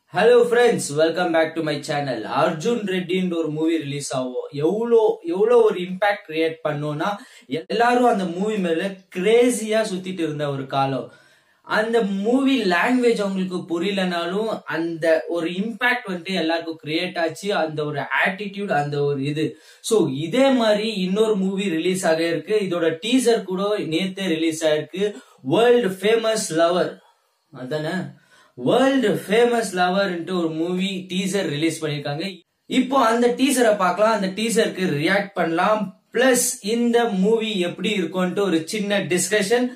Hello friends welcome back to my channel Arjun ரெட்டின்ற ஒரு movie release ஆகும் எவ்வளோ எவ்வளோ ஒரு இம்பாக்ட் கிரியேட் பண்ணோம்னா எல்லாரும் அந்த மூவி மேல கிரேசியா சுத்திட்டு இருந்த ஒரு காலம் அந்த மூவி லாங்குவேஜ் அவங்களுக்கு புரியலனாலும் அந்த ஒரு இம்பாக்ட் வந்துட்டு எல்லாருக்கும் கிரியேட் ஆச்சு அந்த ஒரு ஆட்டிடியூட் அந்த ஒரு இது ஸோ இதே மாதிரி இன்னொரு மூவி ரிலீஸ் ஆக இருக்கு இதோட டீசர் கூட நேத்தே ரிலீஸ் ஆயிருக்கு வேர்ல்டு ஃபேமஸ் லவர் அதானே வேர்ல்டு ஃபேமஸ் லவர்ன்ட்டு ஒரு மூவி டீசர் ரிலீஸ் பண்ணிருக்காங்க இப்போ அந்த டீசரை பார்க்கலாம் அந்த டீசருக்கு ரியாக்ட் பண்ணலாம் பிளஸ் இந்த மூவி எப்படி இருக்கும்ட்டு ஒரு சின்ன டிஸ்கஷன்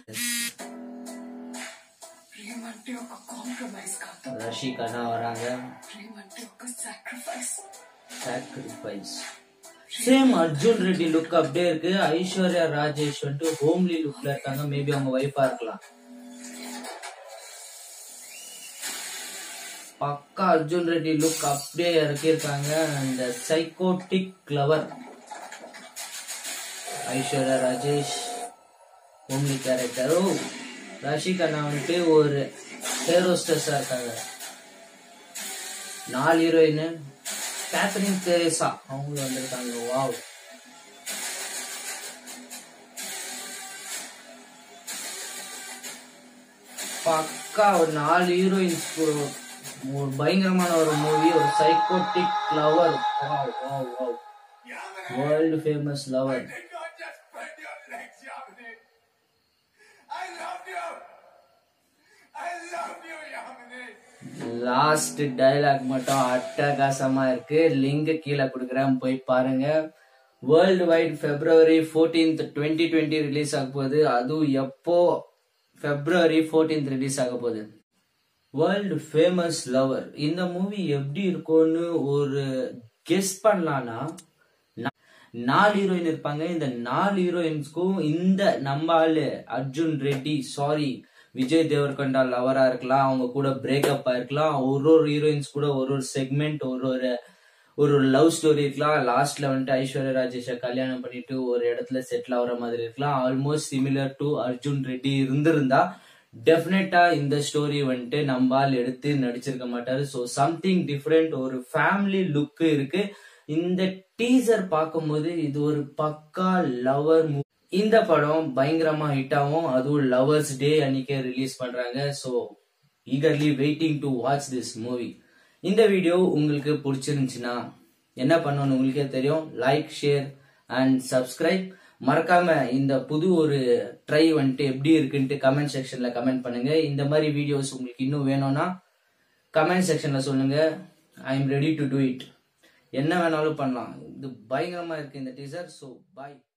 ప్రేమ అంటే ఒక కాంప్రమైజ్ కాదు ரஷிகனா வராங்க ప్రేమ అంటే ఒక sacrifice sacrifice same Arjun Reddy look அப்படியே இருக்கு ஐஸ்வர்யா ராஜேஷ் வந்துட்டு ஹோம்லி லுக்ல இருக்காங்க மேபி அவங்க ஒய்ஃபா இருக்கலாம் பக்கா அர்ஜுன் ரெட்டி லுக் அப்படியே இறக்கியிருக்காங்க அந்த psychotic lover Aishwarya Rajesh homely character ஓ ரஷிகண்ணா வந்துட்டு ஒரு ஹேரோஸ்டர்ஸா இருக்காங்க நாலு ஹீரோயின் கேத்ரின் தெரேசா அவங்களும் வந்திருக்காங்க வாவ் பக்கா ஒரு நாலு ஹீரோயின்ஸ் ஒரு பயங்கரமான ஒரு மூவி ஒரு psychotic lover wow wow wow world famous lover did not just spread your legs, Yamini. I love you. I love you, Yamini. Last dialogue மட்டும் அட்டகாசமா இருக்கு லிங்க் கீழே கொடுக்குறேன் போய் பாருங்க world wide February fourteenth twenty twenty release ஆக போகுது அதுவும் எப்போ பிப்ரவரி ஃபோர்டீன்த் ரிலீஸ் ஆக போகுது வேர்ல்டு ஃபேமஸ் லவர் இந்த மூவி எப்படி இருக்கும்னு ஒரு கெஸ் பண்ணலாம்னா நா- நாலு ஹீரோயின் இருப்பாங்க இந்த நாலு ஹீரோயின்ஸ்க்கும் இந்த நம்ம ஆளு அர்ஜுன் ரெட்டி சாரி விஜய் தேவர்கொண்டா லவரா இருக்கலாம் அவங்க கூட பிரேக்கப் ஆயிருக்கலாம் ஒரு ஒரு ஹீரோயின்ஸ் கூட ஒரு ஒரு செக்மெண்ட் ஒரு ஒரு ஒரு லவ் ஸ்டோரி இருக்கலாம் லாஸ்ட்ல வந்துட்டு ஐஸ்வர்யா ராஜேஷை கல்யாணம் பண்ணிட்டு ஒரு இடத்துல செட்டில் ஆகுற மாதிரி இருக்கலாம் almost similar to Arjun Reddy இருந்திருந்தா டெஃபினட்டா இந்த ஸ்டோரி வந்துட்டு நம்பால் எடுத்து நடிச்சிருக்க மாட்டாரு ஸோ சம்திங் டிஃப்ரெண்ட் ஒரு ஃபேமிலி லுக் இருக்கு இந்த டீசர் பார்க்கும்போது இது ஒரு பக்கா லவர் இந்த படம் பயங்கரமா ஹிட் ஆகும் அதுவும் லவர்ஸ் டே அன்னைக்கே ரிலீஸ் பண்றாங்க so eagerly waiting to watch this movie இந்த வீடியோ உங்களுக்கு பிடிச்சிருந்துச்சுன்னா என்ன பண்ணணும்னு உங்களுக்கே தெரியும் லைக் ஷேர் அண்ட் சப்ஸ்கிரைப் மறக்காம இந்த புது ஒரு ட்ரை வந்துட்டு எப்படி இருக்குன்ட்டு கமெண்ட் செக்ஷன்ல கமெண்ட் பண்ணுங்க இந்த மாதிரி வீடியோஸ் உங்களுக்கு இன்னும் வேணும்னா கமெண்ட் செக்ஷன்ல சொல்லுங்க I am ready to do it என்ன வேணாலும் பண்ணலாம் இது பயங்கரமா இருக்கு இந்த டீசர் ஸோ பாய்